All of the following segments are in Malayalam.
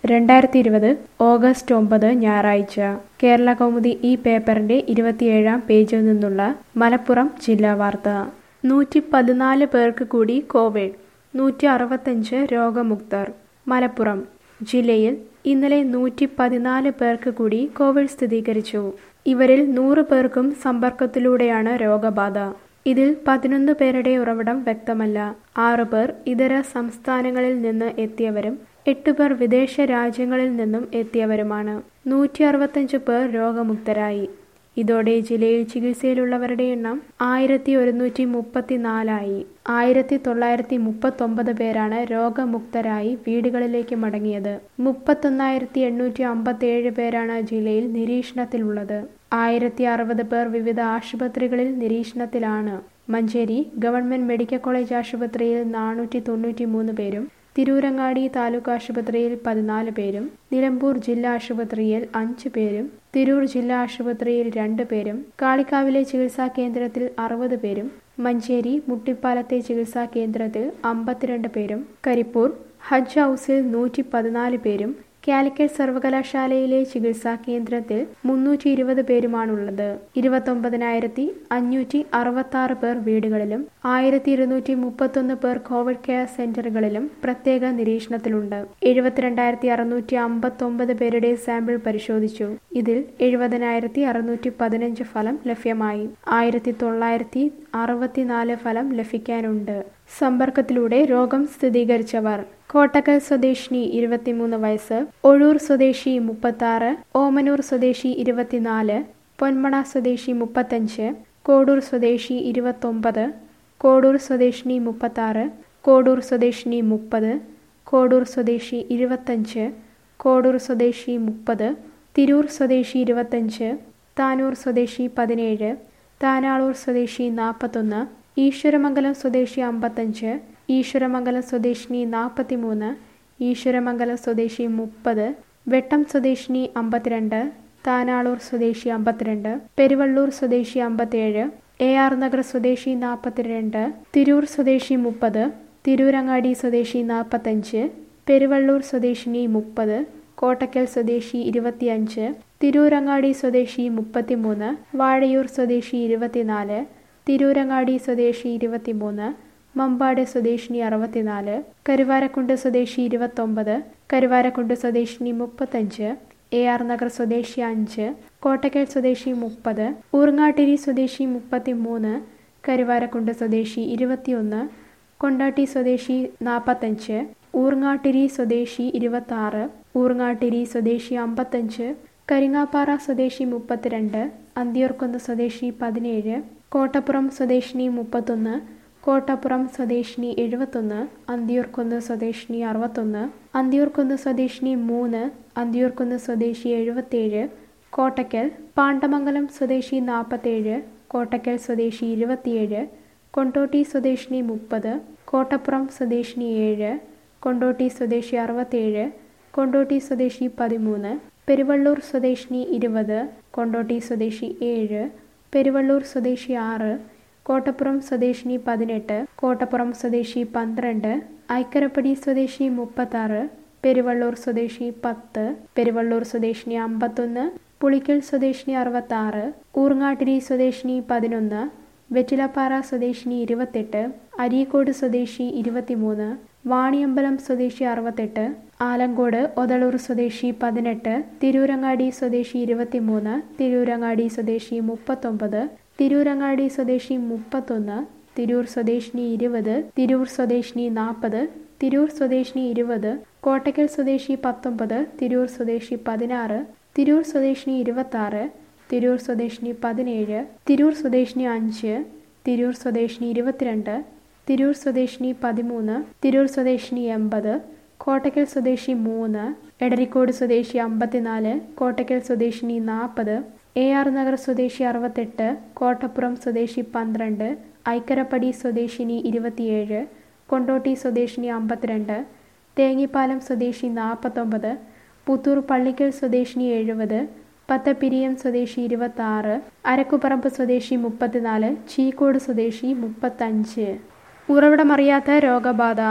രണ്ടായിരത്തി ഇരുപത് ഓഗസ്റ്റ് ഒമ്പത് ഞായറാഴ്ച കേരള കൗമുദി ഈ പേപ്പറിന്റെ ഇരുപത്തിയേഴാം പേജിൽ നിന്നുള്ള മലപ്പുറം ജില്ലാ വാർത്ത നൂറ്റി പതിനാല് പേർക്ക് കൂടി കോവിഡ് നൂറ്റി അറുപത്തഞ്ച് രോഗമുക്തർ മലപ്പുറം ജില്ലയിൽ ഇന്നലെ നൂറ്റി പതിനാല് പേർക്ക് കൂടി കോവിഡ് സ്ഥിരീകരിച്ചു ഇവരിൽ നൂറ് പേർക്കും സമ്പർക്കത്തിലൂടെയാണ് രോഗബാധ ഇതിൽ പതിനൊന്ന് പേരുടെ ഉറവിടം വ്യക്തമല്ല ആറ് പേർ ഇതര സംസ്ഥാനങ്ങളിൽ നിന്ന് എത്തിയവരും എട്ട് പേർ വിദേശ രാജ്യങ്ങളിൽ നിന്നും എത്തിയവരുമാണ് നൂറ്റി അറുപത്തഞ്ച് പേർ രോഗമുക്തരായി ഇതോടെ ജില്ലയിൽ ചികിത്സയിലുള്ളവരുടെ എണ്ണം ആയിരത്തി ഒരുന്നൂറ്റി മുപ്പത്തിനാലായി ആയിരത്തി തൊള്ളായിരത്തി മുപ്പത്തൊമ്പത് പേരാണ് രോഗമുക്തരായി വീടുകളിലേക്ക് മടങ്ങിയത് മുപ്പത്തൊന്നായിരത്തി എണ്ണൂറ്റി അമ്പത്തേഴ് പേരാണ് ജില്ലയിൽ നിരീക്ഷണത്തിലുള്ളത് ആയിരത്തി അറുപത് പേർ വിവിധ ആശുപത്രികളിൽ നിരീക്ഷണത്തിലാണ് മഞ്ചേരി ഗവൺമെന്റ് മെഡിക്കൽ കോളേജ് ആശുപത്രിയിൽ നാനൂറ്റി തൊണ്ണൂറ്റി മൂന്ന് പേരും തിരൂരങ്ങാടി താലൂക്ക് ആശുപത്രിയിൽ പതിനാല് പേരും നിലമ്പൂർ ജില്ലാ ആശുപത്രിയിൽ അഞ്ച് പേരും തിരൂർ ജില്ലാ ആശുപത്രിയിൽ രണ്ട് പേരും കാളിക്കാവിലെ ചികിത്സാ കേന്ദ്രത്തിൽ അറുപത് പേരും മഞ്ചേരി മുട്ടിപ്പാലത്തെ ചികിത്സാ കേന്ദ്രത്തിൽ അമ്പത്തിരണ്ട് പേരും കരിപ്പൂർ ഹജ്ജ് ഹൗസിൽ നൂറ്റി പതിനാല് പേരും കാലിക്കറ്റ് സർവകലാശാലയിലെ ചികിത്സാ കേന്ദ്രത്തിൽ മുന്നൂറ്റി ഇരുപത് പേരുമാണുള്ളത് ഇരുപത്തൊമ്പതിനായിരത്തി അഞ്ഞൂറ്റി അറുപത്തി ആറ് പേർ വീടുകളിലും ആയിരത്തി ഇരുന്നൂറ്റി മുപ്പത്തൊന്ന് പേർ കോവിഡ് കെയർ സെന്ററുകളിലും പ്രത്യേക നിരീക്ഷണത്തിലുണ്ട് എഴുപത്തിരണ്ടായിരത്തി അറുന്നൂറ്റി അമ്പത്തൊമ്പത് പേരുടെ സാമ്പിൾ പരിശോധിച്ചു ഇതിൽ എഴുപതിനായിരത്തി അറുന്നൂറ്റി പതിനഞ്ച് ഫലം ലഭ്യമായി ആയിരത്തി തൊള്ളായിരത്തി അറുപത്തിനാല് ഫലം ലഭിക്കാനുണ്ട് സമ്പർക്കത്തിലൂടെ രോഗം സ്ഥിരീകരിച്ചവർ കോട്ടക്കൽ സ്വദേശിനി ഇരുപത്തിമൂന്ന് വയസ്സ് ഒഴൂർ സ്വദേശി മുപ്പത്തി ഓമനൂർ സ്വദേശി ഇരുപത്തിനാല് പൊന്മണ സ്വദേശി മുപ്പത്തഞ്ച് കോഡൂർ സ്വദേശി ഇരുപത്തൊമ്പത് കോഡൂർ സ്വദേശിനി മുപ്പത്താറ് കോഡൂർ സ്വദേശിനി മുപ്പത് കോഡൂർ സ്വദേശി ഇരുപത്തഞ്ച് കോഡൂർ സ്വദേശി മുപ്പത് തിരൂർ സ്വദേശി ഇരുപത്തഞ്ച് താനൂർ സ്വദേശി പതിനേഴ് താനാളൂർ സ്വദേശി നാൽപ്പത്തൊന്ന് ഈശ്വരമംഗലം സ്വദേശി അമ്പത്തഞ്ച് ഈശ്വരമംഗലം സ്വദേശിനി നാൽപ്പത്തിമൂന്ന് ഈശ്വരമംഗലം സ്വദേശി മുപ്പത് വെട്ടം സ്വദേശിനി അമ്പത്തിരണ്ട് താനാളൂർ സ്വദേശി അമ്പത്തിരണ്ട് പെരുവള്ളൂർ സ്വദേശി അമ്പത്തിയേഴ് എ ആർ നഗർ സ്വദേശി നാൽപ്പത്തിരണ്ട് തിരൂർ സ്വദേശി മുപ്പത് തിരൂരങ്ങാടി സ്വദേശി നാൽപ്പത്തഞ്ച് പെരുവള്ളൂർ സ്വദേശിനി മുപ്പത് കോട്ടക്കൽ സ്വദേശി ഇരുപത്തിയഞ്ച് തിരൂരങ്ങാടി സ്വദേശി മുപ്പത്തിമൂന്ന് വാഴയൂർ സ്വദേശി ഇരുപത്തിനാല് തിരൂരങ്ങാടി സ്വദേശി ഇരുപത്തിമൂന്ന് മമ്പാട് സ്വദേശിനി അറുപത്തിനാല് കരുവാരക്കുണ്ട് സ്വദേശി ഇരുപത്തൊമ്പത് കരുവാരക്കുണ്ട് സ്വദേശിനി മുപ്പത്തഞ്ച് എ ആർ നഗർ സ്വദേശി അഞ്ച് കോട്ടക്കൽ സ്വദേശി മുപ്പത് ഊർങ്ങാട്ടിരി സ്വദേശി മുപ്പത്തിമൂന്ന് കരുവാരക്കുണ്ട് സ്വദേശി ഇരുപത്തിയൊന്ന് കൊണ്ടാട്ടി സ്വദേശി നാൽപ്പത്തഞ്ച് ഊർങ്ങാട്ടിരി സ്വദേശി ഇരുപത്തി ഊർങ്ങാട്ടിരി സ്വദേശി അമ്പത്തഞ്ച് കരിങ്ങാപ്പാറ സ്വദേശി മുപ്പത്തിരണ്ട് അന്തിയൂർക്കുന്ന് സ്വദേശി പതിനേഴ് കോട്ടപ്പുറം സ്വദേശിനി മുപ്പത്തൊന്ന് കോട്ടപ്പുറം സ്വദേശിനി എഴുപത്തൊന്ന് അന്തിയൂർക്കുന്ന് സ്വദേശിനി അറുപത്തൊന്ന് അന്തിയൂർക്കുന്ന് സ്വദേശിനി മൂന്ന് അന്തിയൂർക്കുന്ന് സ്വദേശി എഴുപത്തേഴ് കോട്ടയ്ക്കൽ പാണ്ഡമംഗലം സ്വദേശി നാൽപ്പത്തേഴ് കോട്ടയ്ക്കൽ സ്വദേശി ഇരുപത്തിയേഴ് കൊണ്ടോട്ടി സ്വദേശിനി മുപ്പത് കോട്ടപ്പുറം സ്വദേശിനി ഏഴ് കൊണ്ടോട്ടി സ്വദേശി അറുപത്തേഴ് കൊണ്ടോട്ടി സ്വദേശി പതിമൂന്ന് പെരുവള്ളൂർ സ്വദേശിനി ഇരുപത് കൊണ്ടോട്ടി സ്വദേശി ഏഴ് പെരുവള്ളൂർ സ്വദേശി ആറ് കോട്ടപ്പുറം സ്വദേശിനി പതിനെട്ട് കോട്ടപ്പുറം സ്വദേശി പന്ത്രണ്ട് ഐക്കരപ്പടി സ്വദേശി മുപ്പത്താറ് പെരുവള്ളൂർ സ്വദേശി പത്ത് പെരുവള്ളൂർ സ്വദേശിനി അമ്പത്തൊന്ന് പുളിക്കൽ സ്വദേശിനി അറുപത്താറ് ഊർങ്ങാട്ടിരി സ്വദേശിനി പതിനൊന്ന് വെറ്റിലപ്പാറ സ്വദേശിനി ഇരുപത്തെട്ട് അരീക്കോട് സ്വദേശി ഇരുപത്തിമൂന്ന് വാണിയമ്പലം സ്വദേശി അറുപത്തെട്ട് ആലങ്കോട് ഒതളൂർ സ്വദേശി പതിനെട്ട് തിരൂരങ്ങാടി സ്വദേശി ഇരുപത്തിമൂന്ന് തിരൂരങ്ങാടി സ്വദേശി മുപ്പത്തൊമ്പത് തിരൂരങ്ങാടി സ്വദേശി മുപ്പത്തൊന്ന് തിരൂർ സ്വദേശിനി ഇരുപത് തിരൂർ സ്വദേശിനി നാൽപ്പത് തിരൂർ സ്വദേശിനി ഇരുപത് കോട്ടയ്ക്കൽ സ്വദേശി പത്തൊമ്പത് തിരൂർ സ്വദേശി പതിനാറ് തിരൂർ സ്വദേശിനി ഇരുപത്താറ് തിരൂർ സ്വദേശിനി പതിനേഴ് തിരൂർ സ്വദേശിനി അഞ്ച് തിരൂർ സ്വദേശിനി ഇരുപത്തിരണ്ട് തിരൂർ സ്വദേശിനി പതിമൂന്ന് തിരൂർ സ്വദേശിനി എൺപത് കോട്ടയ്ക്കൽ സ്വദേശി മൂന്ന് എടരിക്കോട് സ്വദേശി അമ്പത്തിനാല് കോട്ടയ്ക്കൽ സ്വദേശിനി നാൽപ്പത് എ ആർ നഗർ സ്വദേശി അറുപത്തെട്ട് കോട്ടപ്പുറം സ്വദേശി പന്ത്രണ്ട് ഐക്കരപ്പടി സ്വദേശിനി ഇരുപത്തിയേഴ് കൊണ്ടോട്ടി സ്വദേശിനി അമ്പത്തിരണ്ട് തേങ്ങിപ്പാലം സ്വദേശി നാൽപ്പത്തൊമ്പത് പുത്തൂർ പള്ളിക്കൽ സ്വദേശിനി എഴുപത് പത്തപ്പിരിയം സ്വദേശി ഇരുപത്തി അരക്കുപറമ്പ് സ്വദേശി മുപ്പത്തിനാല് ചീക്കോട് സ്വദേശി മുപ്പത്തഞ്ച് ഉറവിടമറിയാത്ത രോഗബാധ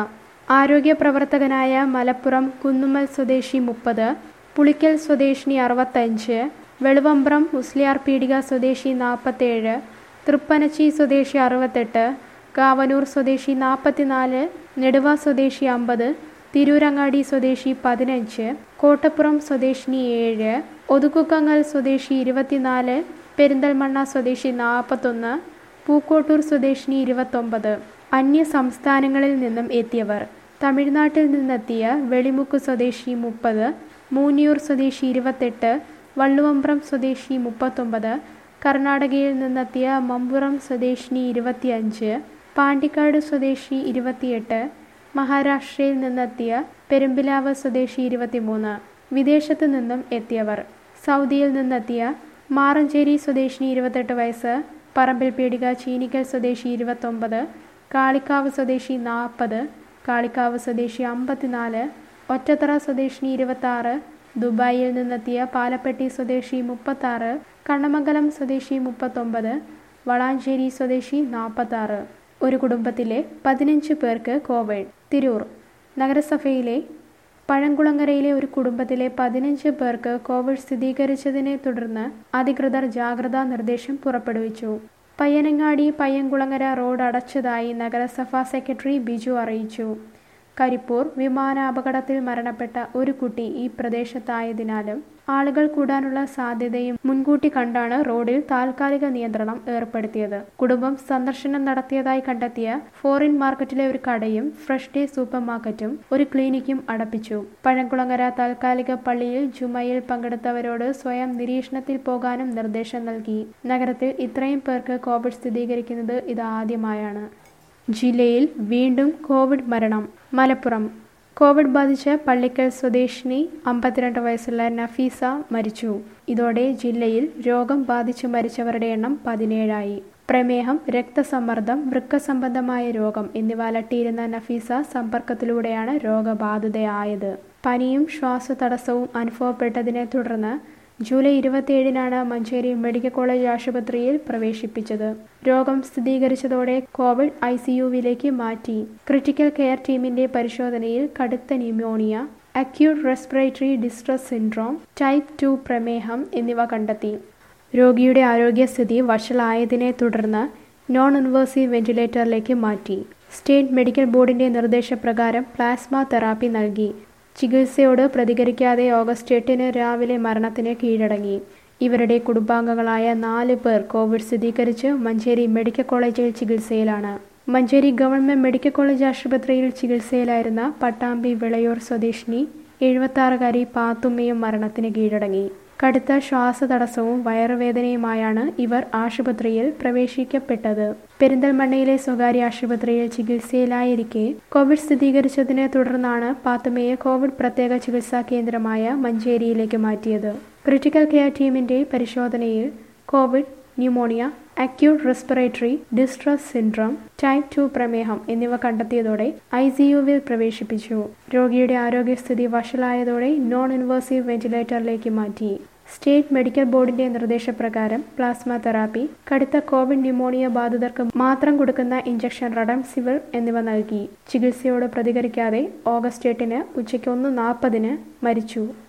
ആരോഗ്യ പ്രവർത്തകനായ മലപ്പുറം കുന്നുമ്മൽ സ്വദേശി മുപ്പത് പുളിക്കൽ സ്വദേശിനി അറുപത്തഞ്ച് വെളുവമ്പ്രം മുസ്ലിയാർ പീടിക സ്വദേശി നാൽപ്പത്തേഴ് തൃപ്പനച്ചി സ്വദേശി അറുപത്തെട്ട് കാവനൂർ സ്വദേശി നാൽപ്പത്തിനാല് നെടുവ സ്വദേശി അമ്പത് തിരൂരങ്ങാടി സ്വദേശി പതിനഞ്ച് കോട്ടപ്പുറം സ്വദേശിനി ഏഴ് ഒതുക്കുക്കങ്ങൽ സ്വദേശി ഇരുപത്തിനാല് പെരിന്തൽമണ്ണ സ്വദേശി നാൽപ്പത്തൊന്ന് പൂക്കോട്ടൂർ സ്വദേശിനി ഇരുപത്തൊമ്പത് അന്യ സംസ്ഥാനങ്ങളിൽ നിന്നും എത്തിയവർ തമിഴ്നാട്ടിൽ നിന്നെത്തിയ വെളിമുക്ക് സ്വദേശി മുപ്പത് മൂന്നിയൂർ സ്വദേശി ഇരുപത്തെട്ട് വള്ളുവമ്പ്രം സ്വദേശി മുപ്പത്തൊമ്പത് കർണാടകയിൽ നിന്നെത്തിയ മമ്പുറം സ്വദേശിനി ഇരുപത്തിയഞ്ച് പാണ്ടിക്കാട് സ്വദേശി ഇരുപത്തിയെട്ട് മഹാരാഷ്ട്രയിൽ നിന്നെത്തിയ പെരുമ്പിലാവ് സ്വദേശി ഇരുപത്തിമൂന്ന് വിദേശത്തു നിന്നും എത്തിയവർ സൗദിയിൽ നിന്നെത്തിയ മാറഞ്ചേരി സ്വദേശിനി ഇരുപത്തെട്ട് വയസ്സ് പറമ്പിൽ പീടിക ചീനിക്കൽ സ്വദേശി ഇരുപത്തൊമ്പത് കാളിക്കാവ് സ്വദേശി നാൽപ്പത് കാളിക്കാവ് സ്വദേശി അമ്പത്തിനാല് ഒറ്റത്തറ സ്വദേശിനി ഇരുപത്താറ് ദുബായിൽ നിന്നെത്തിയ പാലപ്പെട്ടി സ്വദേശി മുപ്പത്താറ് കണ്ണമംഗലം സ്വദേശി മുപ്പത്തൊമ്പത് വളാഞ്ചേരി സ്വദേശി നാൽപ്പത്താറ് ഒരു കുടുംബത്തിലെ പതിനഞ്ച് പേർക്ക് കോവിഡ് തിരൂർ നഗരസഭയിലെ പഴങ്കുളങ്ങരയിലെ ഒരു കുടുംബത്തിലെ പതിനഞ്ച് പേർക്ക് കോവിഡ് സ്ഥിരീകരിച്ചതിനെ തുടർന്ന് അധികൃതർ ജാഗ്രതാ നിർദ്ദേശം പുറപ്പെടുവിച്ചു പയ്യനങ്ങാടി പയ്യൻകുളങ്ങര റോഡ് അടച്ചതായി നഗരസഭാ സെക്രട്ടറി ബിജു അറിയിച്ചു കരിപ്പൂർ വിമാനാപകടത്തിൽ മരണപ്പെട്ട ഒരു കുട്ടി ഈ പ്രദേശത്തായതിനാലും ആളുകൾ കൂടാനുള്ള സാധ്യതയും മുൻകൂട്ടി കണ്ടാണ് റോഡിൽ താൽക്കാലിക നിയന്ത്രണം ഏർപ്പെടുത്തിയത് കുടുംബം സന്ദർശനം നടത്തിയതായി കണ്ടെത്തിയ ഫോറിൻ മാർക്കറ്റിലെ ഒരു കടയും ഫ്രഷ് ഡേ സൂപ്പർ മാർക്കറ്റും ഒരു ക്ലിനിക്കും അടപ്പിച്ചു പഴംകുളങ്ങര താൽക്കാലിക പള്ളിയിൽ ജുമയിൽ പങ്കെടുത്തവരോട് സ്വയം നിരീക്ഷണത്തിൽ പോകാനും നിർദ്ദേശം നൽകി നഗരത്തിൽ ഇത്രയും പേർക്ക് കോവിഡ് സ്ഥിരീകരിക്കുന്നത് ഇതാദ്യമായാണ് ജില്ലയിൽ വീണ്ടും കോവിഡ് മരണം മലപ്പുറം കോവിഡ് ബാധിച്ച പള്ളിക്കൽ സ്വദേശിനി അമ്പത്തിരണ്ട് വയസ്സുള്ള നഫീസ മരിച്ചു ഇതോടെ ജില്ലയിൽ രോഗം ബാധിച്ചു മരിച്ചവരുടെ എണ്ണം പതിനേഴായി പ്രമേഹം രക്തസമ്മർദ്ദം വൃക്ക സംബന്ധമായ രോഗം എന്നിവ അലട്ടിയിരുന്ന നഫീസ സമ്പർക്കത്തിലൂടെയാണ് രോഗബാധിതയായത് പനിയും ശ്വാസതടസ്സവും അനുഭവപ്പെട്ടതിനെ തുടർന്ന് ജൂലൈ ഇരുപത്തിയേഴിനാണ് മഞ്ചേരി മെഡിക്കൽ കോളേജ് ആശുപത്രിയിൽ പ്രവേശിപ്പിച്ചത് രോഗം സ്ഥിരീകരിച്ചതോടെ കോവിഡ് ഐ സിയുവിലേക്ക് മാറ്റി ക്രിട്ടിക്കൽ കെയർ ടീമിന്റെ പരിശോധനയിൽ കടുത്ത pneumonia acute respiratory distress syndrome type two പ്രമേഹം എന്നിവ കണ്ടെത്തി രോഗിയുടെ ആരോഗ്യസ്ഥിതി വഷളായതിനെ തുടർന്ന് നോൺ ഇൻവേസീവ് വെന്റിലേറ്ററിലേക്ക് മാറ്റി സ്റ്റേറ്റ് മെഡിക്കൽ ബോർഡിന്റെ നിർദ്ദേശപ്രകാരം പ്ലാസ്മ തെറാപ്പി നൽകി ചികിത്സയോട് പ്രതികരിക്കാതെ ഓഗസ്റ്റ് എട്ടിന് രാവിലെ മരണത്തിന് കീഴടങ്ങി ഇവരുടെ കുടുംബാംഗങ്ങളായ നാല് പേർ കോവിഡ് സ്ഥിരീകരിച്ച് മഞ്ചേരി മെഡിക്കൽ കോളേജിൽ ചികിത്സയിലാണ് മഞ്ചേരി ഗവൺമെന്റ് മെഡിക്കൽ കോളേജ് ആശുപത്രിയിൽ ചികിത്സയിലായിരുന്ന പട്ടാമ്പി വിളയൂർ സ്വദേശിനി എഴുപത്താറുകാരി പാത്തുമ്മയും മരണത്തിന് കീഴടങ്ങി കടുത്ത ശ്വാസതടസ്സവും വയറുവേദനയുമായാണ് ഇവർ ആശുപത്രിയിൽ പ്രവേശിക്കപ്പെട്ടത് പെരിന്തൽമണ്ണയിലെ സ്വകാര്യ ആശുപത്രിയിൽ ചികിത്സയിലായിരിക്കെ കോവിഡ് സ്ഥിരീകരിച്ചതിനെ തുടർന്നാണ് പാത്തുമ്മയെ കോവിഡ് പ്രത്യേക ചികിത്സാ കേന്ദ്രമായ മഞ്ചേരിയിലേക്ക് മാറ്റിയത് ക്രിട്ടിക്കൽ കെയർ ടീമിന്റെ പരിശോധനയിൽ Covid pneumonia acute respiratory distress syndrome type two പ്രമേഹം എന്നിവ കണ്ടെത്തിയതോടെ ഐ സിയുവിൽ പ്രവേശിപ്പിച്ചു രോഗിയുടെ ആരോഗ്യസ്ഥിതി വഷളായതോടെ നോൺ ഇൻവേസീവ് വെന്റിലേറ്ററിലേക്ക് മാറ്റി സ്റ്റേറ്റ് മെഡിക്കൽ ബോർഡിന്റെ നിർദ്ദേശപ്രകാരം പ്ലാസ്മ തെറാപ്പി കടുത്ത കോവിഡ് ന്യൂമോണിയ ബാധിതർക്ക് മാത്രം കൊടുക്കുന്ന ഇഞ്ചക്ഷൻ റഡംസിവിർ എന്നിവ നൽകി ചികിത്സയോട് പ്രതികരിക്കാതെ ഓഗസ്റ്റ് എട്ടിന് ഉച്ചയ്ക്ക് ഒന്ന് നാൽപ്പതിന് മരിച്ചു